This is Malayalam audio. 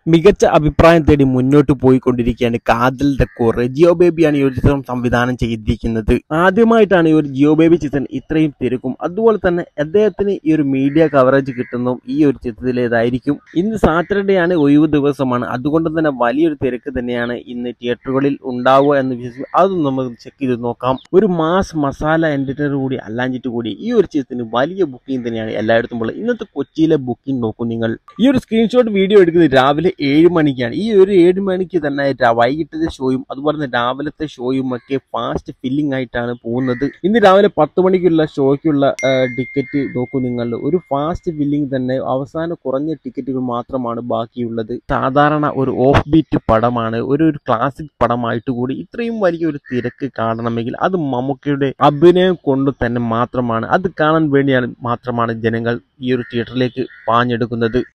മികച്ച അഭിപ്രായം തേടി മുന്നോട്ട് പോയിക്കൊണ്ടിരിക്കുകയാണ് കാതൽ ഡക്കോ ജിയോ ബേബിയാണ് ഈ ഒരു ചിത്രം സംവിധാനം ചെയ്തിരിക്കുന്നത് ആദ്യമായിട്ടാണ് ഈ ഒരു ജിയോ ബേബി ചിത്രം ഇത്രയും തിരക്കും അതുപോലെ തന്നെ അദ്ദേഹത്തിന് ഈ ഒരു മീഡിയ കവറേജ് കിട്ടുന്നതും ഈ ഒരു ചിത്രത്തിലേതായിരിക്കും ഇന്ന് സാറ്റർഡേ ആണ് ഒഴിവ് ദിവസമാണ് അതുകൊണ്ട് തന്നെ വലിയൊരു തിരക്ക് തന്നെയാണ് ഇന്ന് തിയേറ്ററുകളിൽ ഉണ്ടാവുക എന്ന് വിശ്വസിക്കും അതും നമുക്ക് ചെക്ക് ചെയ്ത് നോക്കാം ഒരു മാസ് മസാല എന്റർടൈനർ കൂടി അല്ലാഞ്ഞിട്ട് കൂടി ഈ ഒരു ചിത്രത്തിന് വലിയ ബുക്കിംഗ് തന്നെയാണ് എല്ലായിടത്തും ഉള്ളത് ഇന്നത്തെ കൊച്ചിയിലെ ബുക്കിംഗ് നോക്കൂ നിങ്ങൾ ഈ ഒരു സ്ക്രീൻഷോട്ട് വീഡിയോ എടുക്കുന്നത് രാവിലെ ഏഴ് മണിക്കാണ് ഈ ഒരു ഏഴ് മണിക്ക് തന്നെ രാ- വൈകിട്ടത്തെ ഷോയും അതുപോലെ തന്നെ രാവിലത്തെ ഷോയും ഒക്കെ ഫാസ്റ്റ് ഫില്ലിംഗ് ആയിട്ടാണ് പോകുന്നത് ഇന്ന് രാവിലെ പത്ത് മണിക്കുള്ള ഷോയ്ക്കുള്ള ടിക്കറ്റ് നോക്കൂ നിങ്ങൾ ഒരു ഫാസ്റ്റ് ഫില്ലിംഗ് തന്നെ അവസാന കുറഞ്ഞ ടിക്കറ്റുകൾ മാത്രമാണ് ബാക്കിയുള്ളത് സാധാരണ ഒരു ഓഫ് ബീറ്റ് പടമാണ് ഒരു ഒരു ക്ലാസിക് പടമായിട്ട് കൂടി ഇത്രയും വലിയ ഒരു തിരക്ക് കാണണമെങ്കിൽ അത് മമ്മൂക്കയുടെ അഭിനയം കൊണ്ട് തന്നെ മാത്രമാണ് അത് കാണാൻ വേണ്ടിയാണ് മാത്രമാണ് ജനങ്ങൾ ഈ ഒരു തിയേറ്ററിലേക്ക് പാഞ്ഞെടുക്കുന്നത്